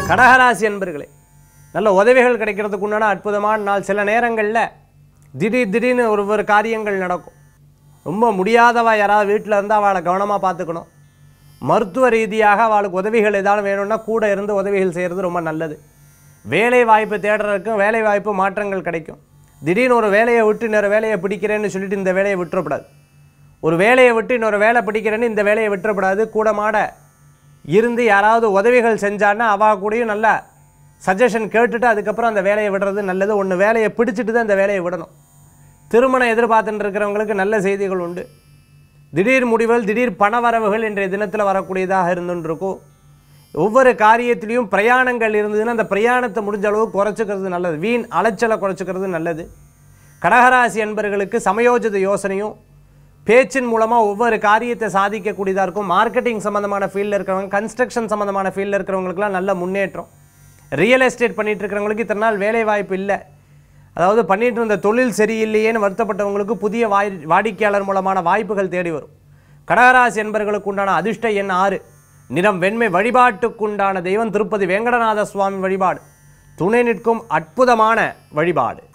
கடகராசி என்பர்களே நல்ல உதவிகள் கிடைக்கிறதுக்கு உண்டான அற்புதமான நாள் சில நேரங்களில் திடீர் திடீர்னு ஒரு ஒரு காரியங்கள் நடக்கும் ரொம்ப முடியாதவா யாராவது வீட்டில் இருந்தால் அவளை கவனமாக பார்த்துக்கணும் மருத்துவ ரீதியாக அவளுக்கு உதவிகள் ஏதாவது வேணும்னா கூட இருந்து உதவிகள் செய்கிறது ரொம்ப நல்லது வேலை வாய்ப்பு தேடுறதுக்கும் வேலை வாய்ப்பு மாற்றங்கள் கிடைக்கும் திடீர்னு ஒரு வேலையை விட்டு இன்னொரு வேலையை பிடிக்கிறேன்னு சொல்லிட்டு இந்த வேலையை விட்டுறக்கூடாது ஒரு வேலையை விட்டு இன்னொரு வேலை பிடிக்கிறேன்னு இந்த வேலையை விட்டுறக்கூடாது கூட மாட இருந்து யாராவது உதவிகள் செஞ்சான்னா அவ கூடயும் நல்ல சஜஷன் கேட்டுட்டு அதுக்கப்புறம் அந்த வேலையை விடுறது நல்லது ஒன்று வேலையை பிடிச்சிட்டு தான் இந்த வேலையை விடணும் திருமணம் எதிர்பார்த்துட்டு இருக்கிறவங்களுக்கு நல்ல செய்திகள் உண்டு திடீர் முடிவுகள் திடீர் பண வரவுகள் இன்றைய தினத்தில் வரக்கூடியதாக இருந்துருக்கும் ஒவ்வொரு காரியத்திலையும் பிரயாணங்கள் இருந்ததுன்னா அந்த பிரயாணத்தை முடிஞ்ச அளவு குறைச்சிக்கிறது நல்லது வீண் அலைச்சலை குறைச்சிக்கிறது நல்லது கடகராசி அன்பர்களுக்கு சமயோஜித யோசனையும் பேச்சின் மூலமாக ஒவ்வொரு காரியத்தை சாதிக்கக்கூடியதாக இருக்கும் மார்க்கெட்டிங் சம்மந்தமான ஃபீல்டில் இருக்கிறவங்க கன்ஸ்ட்ரக்ஷன் சம்மந்தமான ஃபீல்டில் இருக்கிறவங்களுக்குலாம் நல்ல முன்னேற்றம் ரியல் எஸ்டேட் பண்ணிட்டு இருக்கிறவங்களுக்கு இத்தனை நாள் வேலை வாய்ப்பு இல்லை அதாவது பண்ணிட்டு இருந்த தொழில் சரியில்லையேன்னு வருத்தப்பட்டவங்களுக்கு புதிய வாய் வாடிக்கையாளர் மூலமான வாய்ப்புகள் தேடி வரும் கடகராசி என்பர்களுக்கு உண்டான அதிர்ஷ்ட எண் ஆறு நிறம் வெண்மை வழிபாட்டுக்குண்டான தெய்வம் திருப்பதி வேங்கடநாத சுவாமி வழிபாடு துணை நிற்கும் அற்புதமான வழிபாடு